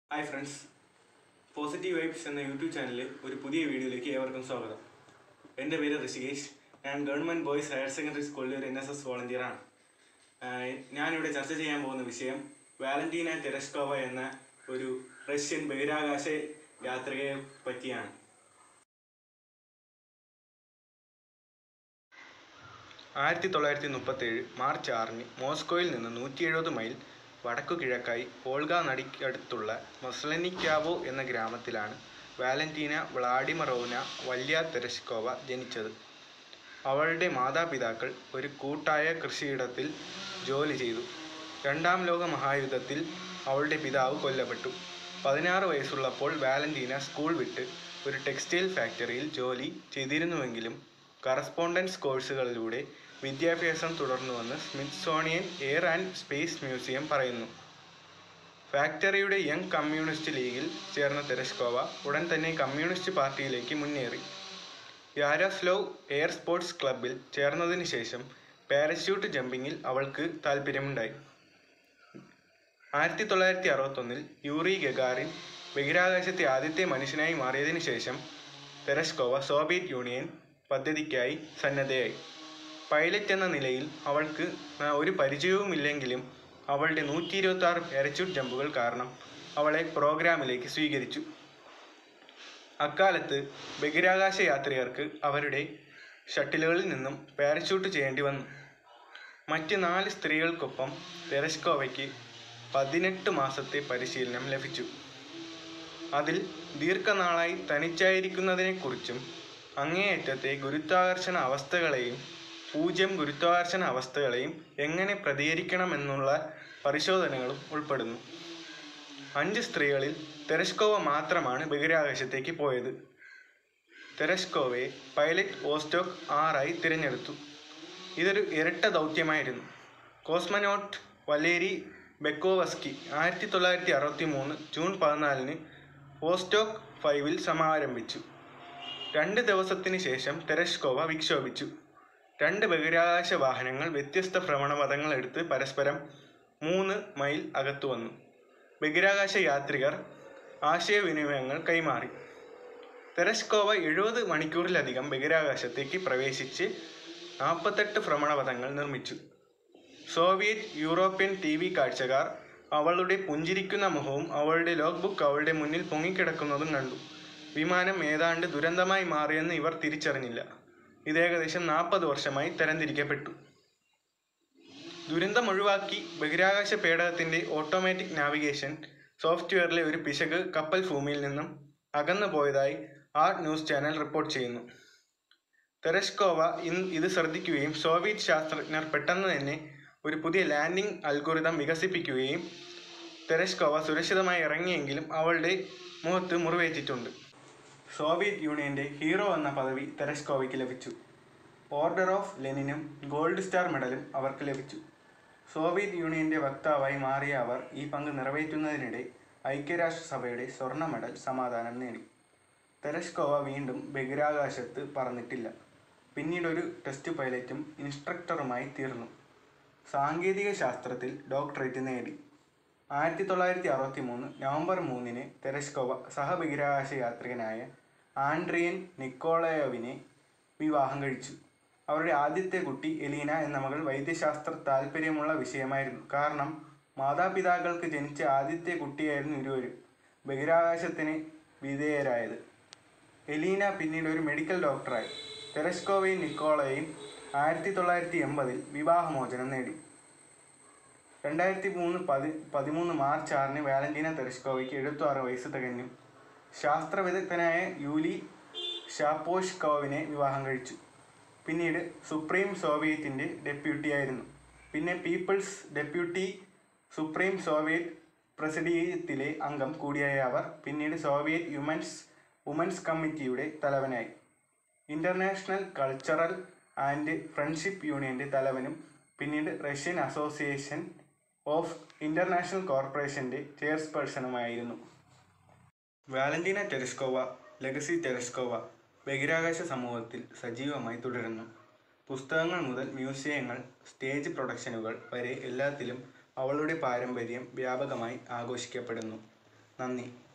hi friends positive vibes എന്ന YouTube ചാനലിൽ ഒരു പുതിയ വീഡിയോയിലേക്ക് ഏവർക്കും സ്വാഗതം എൻ്റെ പേര് ഋഷികേഷ് ഞാൻ ഗവൺമെൻറ് ബോയ്സ് ഹയർ സെക്കൻഡറി സ്കൂളിലെ ഒരു എൻ എസ് എസ് വോളണ്ടിയറാണ് ഞാനിവിടെ ചർച്ച ചെയ്യാൻ പോകുന്ന വിഷയം വാലന്റീന തെരസ്കോവ എന്ന ഒരു റഷ്യൻ ബഹിരാകാശ യാത്രികയെ പറ്റിയാണ് ആയിരത്തി തൊള്ളായിരത്തി മുപ്പത്തേഴ് മാർച്ച് ആറിന് മോസ്കോയിൽ നിന്ന് നൂറ്റി എഴുപത് മൈൽ വടക്കു കിഴക്കായി ഓൾഗ നദിക്കടുത്തുള്ള മസ്ലനിക്കാവോ എന്ന ഗ്രാമത്തിലാണ് വാലന്റീന വ്ളാഡിമറോവന വല്യ തെരസ്കോവ ജനിച്ചത് അവളുടെ മാതാപിതാക്കൾ ഒരു കൂട്ടായ കൃഷിയിടത്തിൽ ജോലി ചെയ്തു രണ്ടാം ലോക മഹായുദ്ധത്തിൽ അവളുടെ പിതാവ് കൊല്ലപ്പെട്ടു പതിനാറ് വയസ്സുള്ളപ്പോൾ വാലന്റീന സ്കൂൾ വിട്ട് ഒരു ടെക്സ്റ്റൈൽ ഫാക്ടറിയിൽ ജോലി ചെയ്തിരുന്നുവെങ്കിലും കറസ്പോണ്ടൻസ് കോഴ്സുകളിലൂടെ വിദ്യാഭ്യാസം തുടർന്നുവെന്ന് Smithsonian Air and Space Museum പറയുന്നു ഫാക്ടറിയുടെ യങ് കമ്മ്യൂണിസ്റ്റ് ലീഗിൽ ചേർന്ന തെരസ്കോവ ഉടൻ തന്നെ കമ്മ്യൂണിസ്റ്റ് പാർട്ടിയിലേക്ക് മുന്നേറി യാരോസ്ലോവ് എയർ സ്പോർട്സ് ക്ലബിൽ ചേർന്നതിന് ശേഷം പാരച്യൂട്ട് ജമ്പിങ്ങിൽ അവൾക്ക് താല്പര്യമുണ്ടായി ആയിരത്തി തൊള്ളായിരത്തി അറുപത്തൊന്നിൽ യൂറി ഗഗാറിൻ ബഹിരാകാശത്തെ ആദ്യത്തെ മനുഷ്യനായി മാറിയതിനു ശേഷം തെരസ്കോവ സോവിയറ്റ് യൂണിയൻ പദ്ധതിക്കായി സന്നദ്ധയായി പൈലറ്റ് എന്ന നിലയിൽ അവൾക്ക് ന- ഒരു പരിചയവുമില്ലെങ്കിലും അവളുടെ നൂറ്റി ഇരുപത്തി ആറ് പാരച്യൂട്ട് ജമ്പുകൾ കാരണം അവളെ പ്രോഗ്രാമിലേക്ക് സ്വീകരിച്ചു അക്കാലത്ത് ബഹിരാകാശ യാത്രികർക്ക് അവരുടെ ഷട്ടിലുകളിൽ നിന്നും പാരച്യൂട്ട് ചെയ്യേണ്ടി വന്നു മറ്റ് നാല് സ്ത്രീകൾക്കൊപ്പം തെരസ്കോവയ്ക്ക് പതിനെട്ട് മാസത്തെ പരിശീലനം ലഭിച്ചു അതിൽ ദീർഘനാളായി തനിച്ചായിരിക്കുന്നതിനെക്കുറിച്ചും അങ്ങേയറ്റത്തെ ഗുരുത്വാകർഷണ അവസ്ഥകളെയും പൂജ്യം ഗുരുത്വാകർഷണ അവസ്ഥകളെയും എങ്ങനെ പ്രതികരിക്കണമെന്നുള്ള പരിശോധനകളും ഉൾപ്പെടുന്നു അഞ്ച് സ്ത്രീകളിൽ തെരസ്കോവ മാത്രമാണ് ബഹിരാകാശത്തേക്ക് പോയത് തെരസ്കോവയെ പൈലറ്റ് ഓസ്റ്റോക്ക് ആറായി തിരഞ്ഞെടുത്തു ഇതൊരു ഇരട്ട ദൗത്യമായിരുന്നു കോസ്മനോട്ട് വലേരി ബെക്കോവസ്കി ആയിരത്തി തൊള്ളായിരത്തി അറുപത്തി മൂന്ന് ജൂൺ പതിനാലിന് ഓസ്റ്റോക്ക് ഫൈവിൽ സമാരംഭിച്ചു രണ്ട് ദിവസത്തിന് ശേഷം തെരസ്കോവ വിക്ഷോഭിച്ചു രണ്ട് ബഹിരാകാശ വാഹനങ്ങൾ വ്യത്യസ്ത ഭ്രമണപഥങ്ങൾ എടുത്ത് പരസ്പരം മൂന്ന് മൈൽ അകത്തു വന്നു ബഹിരാകാശ യാത്രികർ ആശയവിനിമയങ്ങൾ കൈമാറി തെരസ്കോവ എഴുപത് മണിക്കൂറിലധികം ബഹിരാകാശത്തേക്ക് പ്രവേശിച്ച് നാൽപ്പത്തെട്ട് ഭ്രമണപഥങ്ങൾ നിർമ്മിച്ചു സോവിയറ്റ് യൂറോപ്യൻ ടി വി കാഴ്ചക്കാർ അവളുടെ പുഞ്ചിരിക്കുന്ന മുഖവും അവളുടെ ലോഗ് ബുക്ക് അവളുടെ മുന്നിൽ പൊങ്ങിക്കിടക്കുന്നതും കണ്ടു വിമാനം ഏതാണ്ട് ദുരന്തമായി മാറിയെന്ന് ഇവർ തിരിച്ചറിഞ്ഞില്ല ഇത് ഏകദേശം നാൽപ്പത് വർഷമായി തരംതിരിക്കപ്പെട്ടു ദുരന്തം ഒഴിവാക്കി ബഹിരാകാശ പേടകത്തിന്റെ ഓട്ടോമാറ്റിക് നാവിഗേഷൻ സോഫ്റ്റ്വെയറിലെ ഒരു പിശക് കപ്പൽ ഭൂമിയിൽ നിന്നും അകന്നു പോയതായി ആർട്ട് ന്യൂസ് ചാനൽ റിപ്പോർട്ട് ചെയ്യുന്നു തെരസ്കോവ ഇന്ന് ഇത് ശ്രദ്ധിക്കുകയും സോവിയറ്റ് ശാസ്ത്രജ്ഞർ പെട്ടെന്ന് തന്നെ ഒരു പുതിയ ലാൻഡിംഗ് അൽഗോരിതം വികസിപ്പിക്കുകയും തെരസ്കോവ സുരക്ഷിതമായി ഇറങ്ങിയെങ്കിലും അവളുടെ മുഖത്ത് മുറിവേറ്റിട്ടുണ്ട് സോവിയറ്റ് യൂണിയന്റെ ഹീറോ എന്ന പദവി തെരസ്കോവയ്ക്ക് ലഭിച്ചു ഓർഡർ ഓഫ് ലെനിനും ഗോൾഡ് സ്റ്റാർ മെഡലും അവർക്ക് ലഭിച്ചു സോവിയറ്റ് യൂണിയന്റെ വക്താവായി മാറിയ അവർ ഈ പങ്ക് നിറവേറ്റുന്നതിനിടെ ഐക്യരാഷ്ട്രസഭയുടെ സ്വർണ്ണ മെഡൽ സമാധാനം നേടി തെരസ്കോവ വീണ്ടും ബഹിരാകാശത്ത് പറന്നിട്ടില്ല പിന്നീട് ഒരു ടെസ്റ്റ് പൈലറ്റും ഇൻസ്ട്രക്ടറുമായി തീർന്നു സാങ്കേതിക ശാസ്ത്രത്തിൽ ഡോക്ടറേറ്റ് നേടി ആയിരത്തി തൊള്ളായിരത്തി അറുപത്തി മൂന്ന് നവംബർ മൂന്നിന് തെരസ്കോവ സഹബഹിരാകാശ യാത്രികനായ ആൻഡ്രിയൻ നിക്കോളയോവിനെ വിവാഹം കഴിച്ചു അവരുടെ ആദ്യത്തെ കുട്ടി എലീന എന്ന മകൾ വൈദ്യശാസ്ത്ര താല്പര്യമുള്ള വിഷയമായിരുന്നു കാരണം മാതാപിതാക്കൾക്ക് ജനിച്ച ആദ്യത്തെ കുട്ടിയായിരുന്നു ഇരുവരും ബഹിരാകാശത്തിന് വിധേയരായത് എലീന പിന്നീട് ഒരു മെഡിക്കൽ ഡോക്ടറായി തെരസ്കോവയും നിക്കോളയും ആയിരത്തി തൊള്ളായിരത്തി എൺപതിൽ വിവാഹമോചനം നേടി രണ്ടായിരത്തി മൂന്ന് പതി പതിമൂന്ന് മാർച്ച് ആറിന് വാലന്റീന തെരസ്കോവയ്ക്ക് എഴുപത്തി ആറ് വയസ്സ് തികഞ്ഞു ശാസ്ത്രവിദഗ്ധനായ യൂലി ഷാപ്പോഷ്കോവിനെ വിവാഹം കഴിച്ചു പിന്നീട് സുപ്രീം സോവിയറ്റിൻ്റെ ഡെപ്യൂട്ടിയായിരുന്നു പിന്നെ പീപ്പിൾസ് ഡെപ്യൂട്ടി സുപ്രീം സോവിയറ്റ് പ്രസിഡീയത്തിലെ അംഗം കൂടിയായ അവർ പിന്നീട് സോവിയറ്റ് വുമൻസ് വുമൻസ് കമ്മിറ്റിയുടെ തലവനായി ഇന്റർനാഷണൽ കൾച്ചറൽ ആൻഡ് ഫ്രണ്ട്ഷിപ്പ് യൂണിയന്റെ തലവനും പിന്നീട് റഷ്യൻ അസോസിയേഷൻ ഓഫ് ഇന്റർനാഷണൽ കോർപ്പറേഷന്റെ ചെയർപേഴ്സണുമായിരുന്നു വാലന്റീന ടെരസ്കോവ ലെഗസി ടെരസ്കോവ ബഹിരാകാശ സമൂഹത്തിൽ സജീവമായി തുടരുന്നു പുസ്തകങ്ങൾ മുതൽ മ്യൂസിയങ്ങൾ സ്റ്റേജ് പ്രൊഡക്ഷനുകൾ വരെ എല്ലാത്തിലും അവളുടെ പാരമ്പര്യം വ്യാപകമായി ആഘോഷിക്കപ്പെടുന്നു നന്ദി